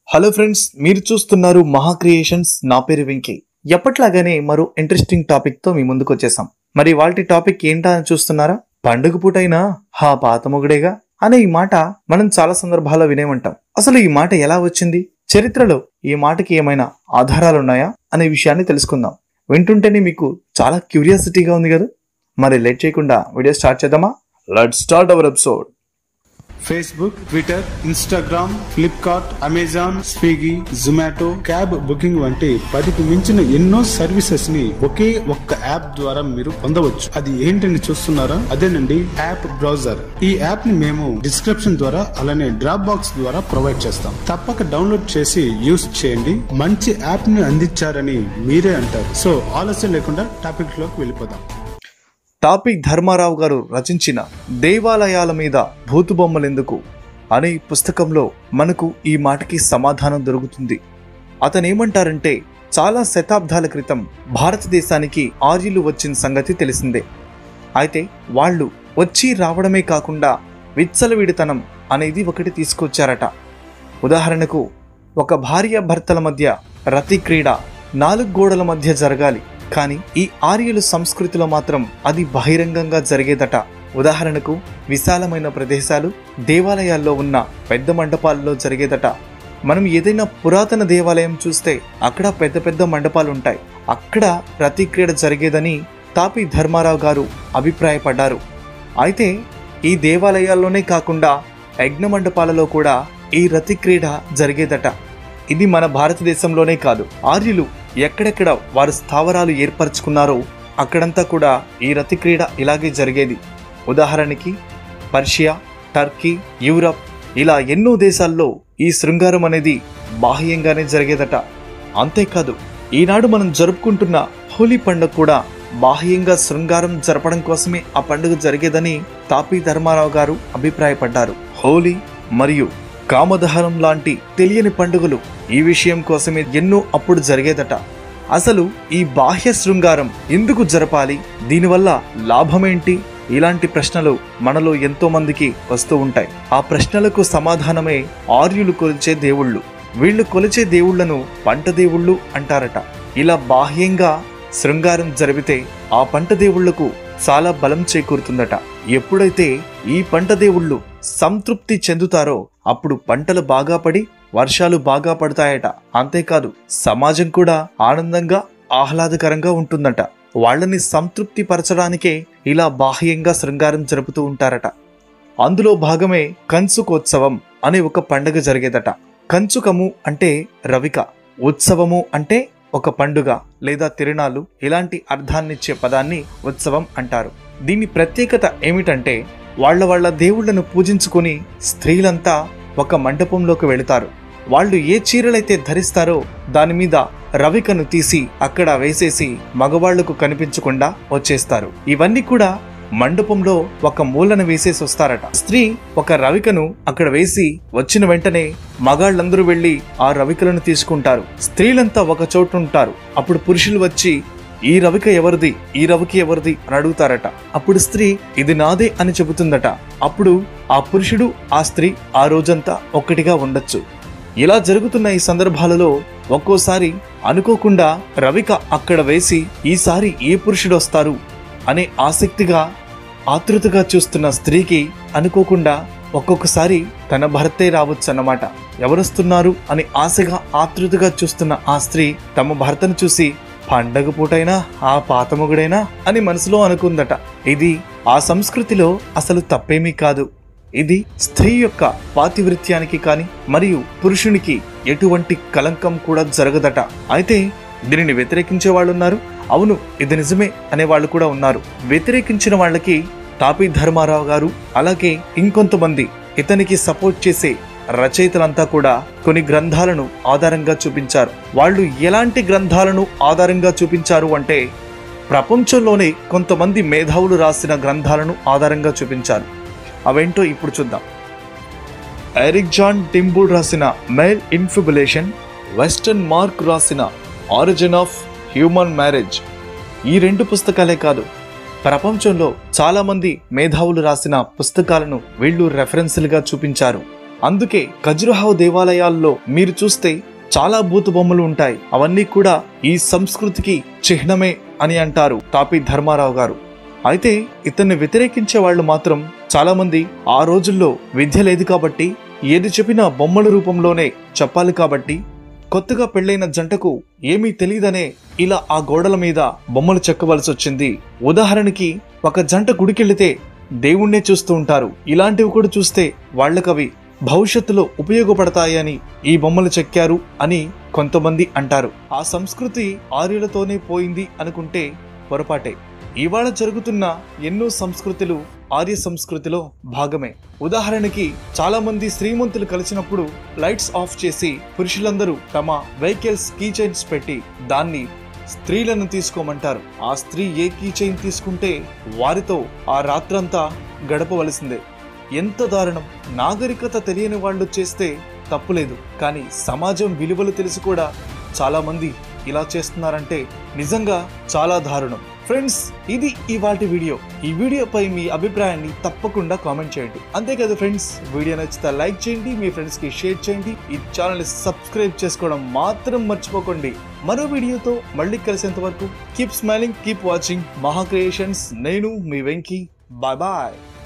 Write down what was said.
hello friends మీరు చూస్తున్నారు మహా క్రియేషన్స్ నా పేరు వెంకీ ఎప్పట్లాగానే మరో ఇంట్రెస్టింగ్ టాపిక్ తో మీ ముందుకు వచ్చేసాం మరి వాటి టాపిక్ ఏంటా అని చూస్తున్నారా పండుగ పూటైనా హా పాత మొగుడేగా అనే ఈ మాట మనం చాలా సందర్భాల్లో వినే ఉంటాం అసలు ఈ మాట ఎలా వచ్చింది చరిత్రలో ఈ మాటకి ఏమైనా ఆధారాలున్నాయా అనే విషయాన్ని తెలుసుకుందాం వింటుంటేనే మీకు చాలా క్యూరియాసిటీగా ఉంది కదా మరి లేట్ చేయకుండా వీడియో స్టార్ట్ చేద్దామా let start our episode Facebook Twitter Instagram Flipkart Amazon Swiggy Zomato cab booking వంటి పదికి మించిన ఎన్నో సర్వీసెస్ ని ఒకే ఒక్క యాప్ ద్వారా మీరు పొందవచ్చు అది ఏంటని చూస్తున్నారా అదేనండి యాప్ బ్రౌజర్ ఈ యాప్ ని మేము డిస్క్రిప్షన్ ద్వారా అలానే డ్రాప్ బాక్స్ ద్వారా ప్రొవైడ్ చేస్తాం తప్పక డౌన్లోడ్ చేసి యూస్ చేయండి మంచి యాప్ ని అందించారని మీరే అంటారు సో ఆలస్యం లేకుండా టాపిక్ లోకి వెళ్ళిపోదాం టాపిక్ ధర్మారావు గారు రచించిన దేవాలయాల మీద భూతుబొమ్మలెందుకు అనే ఈ పుస్తకంలో మనకు ఈ మాటకి సమాధానం దొరుకుతుంది అతనేమంటారంటే చాలా శతాబ్దాల క్రితం భారతదేశానికి ఆర్యులు వచ్చిన సంగతి తెలిసిందే అయితే వాళ్ళు వచ్చి రావడమే కాకుండా విచ్చలవిడితనం అనేది ఒకటి తీసుకొచ్చారట ఉదాహరణకు ఒక భార్య భర్తల మధ్య రతి క్రీడ నాలుగు గోడల మధ్య జరగాలి కానీ ఈ ఆర్యుల సంస్కృతిలో మాత్రం అది బహిరంగంగా జరిగేదట ఉదాహరణకు విశాలమైన ప్రదేశాలు దేవాలయాల్లో ఉన్న పెద్ద మండపాల్లో జరిగేదట మనం ఏదైనా పురాతన దేవాలయం చూస్తే అక్కడ పెద్ద పెద్ద మండపాలు ఉంటాయి అక్కడ రతి క్రీడ జరిగేదని తాపి ధర్మారావు గారు అభిప్రాయపడ్డారు అయితే ఈ దేవాలయాల్లోనే కాకుండా యజ్ఞ మండపాలలో కూడా ఈ రతి క్రీడ జరిగేదట ఇది మన భారతదేశంలోనే కాదు ఆర్యులు ఎక్కడెక్కడ వారు స్థావరాలు ఏర్పరచుకున్నారో అక్కడంతా కూడా ఈ రతి క్రీడ ఇలాగే జరిగేది ఉదాహరణకి పర్షియా టర్కీ యూరప్ ఇలా ఎన్నో దేశాల్లో ఈ శృంగారం అనేది బాహ్యంగానే జరిగేదట అంతేకాదు ఈనాడు మనం జరుపుకుంటున్న హోలీ పండుగ కూడా బాహ్యంగా శృంగారం జరపడం కోసమే ఆ పండుగ జరిగేదని తాపీ ధర్మారావు గారు అభిప్రాయపడ్డారు హోలీ మరియు కామదహనం లాంటి తెలియని పండుగలు ఈ విషయం కోసమే ఎన్నో అప్పుడు జరిగేదట అసలు ఈ బాహ్య శృంగారం ఎందుకు జరపాలి దీనివల్ల లాభమేంటి ఇలాంటి ప్రశ్నలు మనలో ఎంతో మందికి వస్తూ ఉంటాయి ఆ ప్రశ్నలకు సమాధానమే ఆర్యులు కొలిచే దేవుళ్ళు వీళ్ళు కొలిచే దేవుళ్లను పంట దేవుళ్ళు అంటారట ఇలా బాహ్యంగా శృంగారం జరిపితే ఆ పంట దేవుళ్లకు చాలా బలం చేకూరుతుందట ఎప్పుడైతే ఈ పంట దేవుళ్ళు సంతృప్తి చెందుతారో అప్పుడు పంటలు బాగా పడి వర్షాలు బాగా పడతాయట అంతేకాదు సమాజం కూడా ఆనందంగా ఆహ్లాదకరంగా ఉంటుందట వాళ్ళని సంతృప్తి పరచడానికే ఇలా బాహ్యంగా శృంగారం జరుపుతూ ఉంటారట అందులో భాగమే కంచుకోత్సవం అనే ఒక పండుగ జరిగేదట కంచుకము అంటే రవిక ఉత్సవము అంటే ఒక పండుగ లేదా తిరునాళ్ళు ఇలాంటి అర్థాన్నిచ్చే పదాన్ని ఉత్సవం అంటారు దీని ప్రత్యేకత ఏమిటంటే వాళ్ళ వాళ్ళ దేవుళ్లను పూజించుకొని స్త్రీలంతా ఒక మండపంలోకి వెళతారు వాళ్ళు ఏ చీరలైతే ధరిస్తారో దాని మీద రవికను తీసి అక్కడ వేసేసి మగవాళ్లకు కనిపించకుండా వచ్చేస్తారు ఇవన్నీ కూడా మండపంలో ఒక మూలను వేసేసి వస్తారట స్త్రీ ఒక రవికను అక్కడ వేసి వచ్చిన వెంటనే మగాళ్ళందరూ వెళ్లి ఆ రవికలను తీసుకుంటారు స్త్రీలంతా ఒక చోటు ఉంటారు అప్పుడు పురుషులు వచ్చి ఈ రవిక ఎవరిది ఈ రవికి ఎవరిది అని అడుగుతారట అప్పుడు స్త్రీ ఇది నాదే అని చెబుతుందట అప్పుడు ఆ పురుషుడు ఆ స్త్రీ ఆ రోజంతా ఒక్కటిగా ఉండొచ్చు ఇలా జరుగుతున్న ఈ సందర్భాలలో ఒక్కోసారి అనుకోకుండా రవిక అక్కడ వేసి ఈసారి ఏ పురుషుడు వస్తారు అనే ఆసక్తిగా ఆతృతగా చూస్తున్న స్త్రీకి అనుకోకుండా ఒక్కొక్కసారి తన భర్తే రావచ్చన్నమాట ఎవరొస్తున్నారు అని ఆశగా ఆతృతగా చూస్తున్న ఆ స్త్రీ తమ భర్తను చూసి పండగ పూటైనా ఆ పాత మొగుడైనా అని మనసులో అనుకుందట ఇది ఆ సంస్కృతిలో అసలు తప్పేమీ కాదు ఇది స్త్రీ యొక్క పాతివృత్యానికి కాని మరియు పురుషునికి ఎటువంటి కలంకం కూడా జరగదట అయితే దీనిని వ్యతిరేకించే వాళ్ళు ఉన్నారు అవును ఇది నిజమే అనే వాళ్ళు కూడా ఉన్నారు వ్యతిరేకించిన వాళ్ళకి తాపీ ధర్మారావు గారు అలాగే ఇంకొంతమంది ఇతనికి సపోర్ట్ చేసే రచయితలంతా కూడా కొన్ని గ్రంథాలను ఆధారంగా చూపించారు వాళ్ళు ఎలాంటి గ్రంథాలను ఆధారంగా చూపించారు అంటే ప్రపంచంలోనే కొంతమంది మేధావులు రాసిన గ్రంథాలను ఆధారంగా చూపించారు అవేంటో ఇప్పుడు చూద్దాం ఎరిక్ జాన్ టింబుల్ రాసిన మేల్ ఇన్ఫిబులేషన్ వెస్టర్న్ మార్క్ రాసిన ఆరిజిన్ ఆఫ్ హ్యూమన్ మ్యారేజ్ ఈ రెండు పుస్తకాలే కాదు ప్రపంచంలో చాలా మంది మేధావులు రాసిన పుస్తకాలను వీళ్ళు రెఫరెన్స్లుగా చూపించారు అందుకే ఖజురహావ్ దేవాలయాల్లో మీరు చూస్తే చాలా బూతు బొమ్మలు ఉంటాయి అవన్నీ కూడా ఈ సంస్కృతికి చిహ్నమే అని అంటారు తాపి ధర్మారావు గారు అయితే ఇతన్ని వ్యతిరేకించే వాళ్ళు మాత్రం చాలా మంది ఆ రోజుల్లో విద్య లేదు కాబట్టి ఏది చెప్పినా బొమ్మల రూపంలోనే చెప్పాలి కాబట్టి కొత్తగా పెళ్ళైన జంటకు ఏమీ తెలియదనే ఇలా ఆ గోడల మీద బొమ్మలు చెక్కవలసి వచ్చింది ఉదాహరణకి ఒక జంట గుడికెళ్తే దేవుణ్ణే చూస్తూ ఉంటారు ఇలాంటివి కూడా చూస్తే వాళ్ళకవి భవిష్యత్తులో ఉపయోగపడతాయని ఈ బొమ్మలు చెక్కారు అని కొంతమంది అంటారు ఆ సంస్కృతి ఆర్యులతోనే పోయింది అనుకుంటే పొరపాటే ఇవాళ జరుగుతున్న ఎన్నో సంస్కృతులు ఆర్య సంస్కృతిలో భాగమే ఉదాహరణకి చాలా మంది శ్రీమంతులు కలిసినప్పుడు లైట్స్ ఆఫ్ చేసి పురుషులందరూ తమ వెహికల్స్ కీ చైన్స్ పెట్టి దాన్ని స్త్రీలను తీసుకోమంటారు ఆ స్త్రీ ఏ కీ చైన్ తీసుకుంటే వారితో ఆ రాత్రంతా గడపవలసిందే ఎంత దారుణం నాగరికత తెలియని వాళ్ళు చేస్తే తప్పులేదు కానీ సమాజం విలువలు తెలిసి కూడా చాలా మంది ఇలా చేస్తున్నారంటే నిజంగా చాలా దారుణం ఫ్రెండ్స్ ఇది ఇవాటి వీడియో ఈ వీడియోపై మీ అభిప్రాయాన్ని తప్పకుండా కామెంట్ చేయండి అంతేకాదు ఫ్రెండ్స్ వీడియో నచ్చితే లైక్ చేయండి మీ ఫ్రెండ్స్ కి షేర్ చేయండి ఈ ఛానల్ సబ్స్క్రైబ్ చేసుకోవడం మాత్రం మర్చిపోకండి మరో వీడియోతో మళ్ళీ కలిసేంత వరకు keep smiling keep watching Maha Creations నేను మీ వెంకీ బాయ్ బాయ్